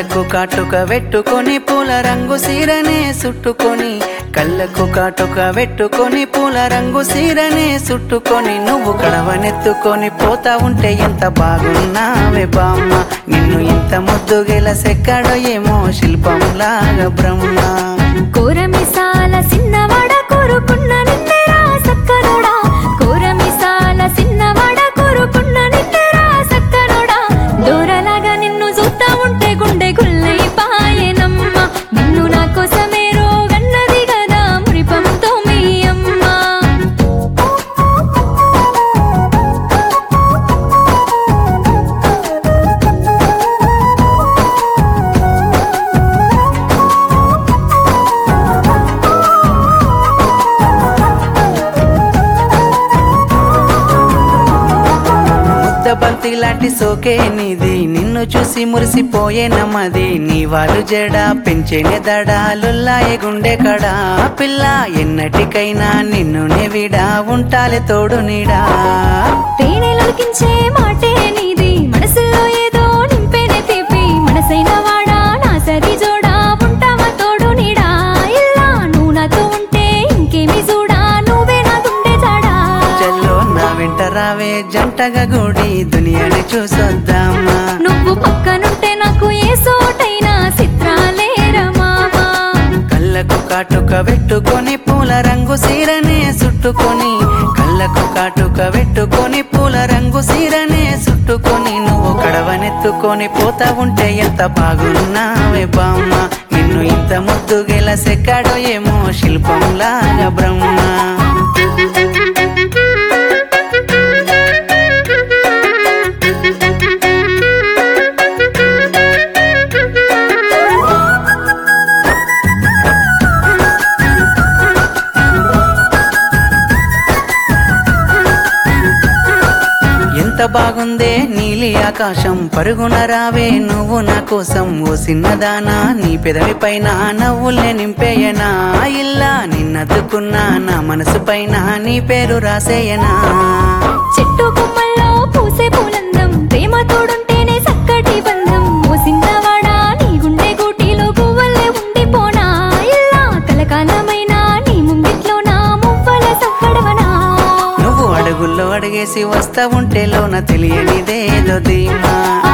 కళ్ళకు కాటుక పెట్టుకొని పూల రంగు సీరనే చుట్టుకొని కళ్ళకు కాటుక పెట్టుకొని పూల రంగు సీరనే చుట్టుకొని నువ్వు కడవనెత్తుకొని పోతా ఉంటే ఎంత బాగున్నావే బామ్మ నిన్ను ఇంత ముద్దుగెల సెక్కాడో ఏమో శిల్పంలాగా బ్రహ్మ కోరమిసాల సిన్నవాడ కోరుకున్న నిన్నెరా సక్కనోడా కోరమిసాల సిన్నవాడ కోరుకున్న నిన్నెరా సక్కనోడా దూరలాగా నిన్ను చూస్తా ఉంటే గుండె గుల్లై పాయనమ్మ నిన్ను నా కోసమే రోగన్నది కదా మురిపంతో మీ అమ్మ ముద్ద బంతి లాంటి సోకే నీది నిన్ను చూసి మురిసిపోయే నమ్మది నీ వాళ్ళు జడ పెంచేనే దడాలుల్లాయే గుండె కడా పిల్ల ఎన్నటికైనా నిన్ను విడా ఉంటాలే తోడు నీడా తేనెలకించే మాటే నీది మనసులో ఏదో నింపేనే తీపి మనసైన వాడా నా సరి జోడా ఉంటావా తోడు నీడా ఇల్లా నువ్వు నాతో ఉంటే ఇంకేమి చూడా నువ్వే నా గుండె జాడా చెల్లో నా వెంట రావే జంటగా గుడి దునియాని చూసొద్దామా నువ్వు పక్కనుంటే నాకు ఏ సోటైనా చిత్రాలేరా మామా కళ్ళకు కాటుక పెట్టుకొని పూల రంగు సీరనే చుట్టుకొని కళ్ళకు కాటుక పెట్టుకొని పూల రంగు సీరనే చుట్టుకొని నువ్వు కడవనెత్తుకొని పోతా ఉంటే ఎంత బాగున్నావే బామ్మ నిన్ను ఇంత ముద్దుగెల సెక్కాడో ఏమో శిల్పంలాగా బ్రహ్మ ఎంత బాగుందే నీలి ఆకాశం పరుగున రావే నువ్వు నా కోసం ఓ సిన్నదానా నీ పెదవి పైన నవ్వుల్నే నింపేయనా ఇల్లా నిన్నద్దుకున్నా నా మనసు పైన నీ పేరు రాసేయనా చెట్టు కొమ్మల్లో పూసే పూలందం ప్రేమ తోడుంటేనే చక్కటి బంధం ఓ సిన్నవాడా నీ గుండె గూటిలో గువ్వల్లే ఉండిపోనా ఇల్లా కలకాలమైనా నీ ముంగిట్లో నా మువ్వల సవ్వడవనా నువ్వు అడుగుల్లో అడిగేసి వస్తా ఉంటే లోన తెలియనిదేదో ధీమా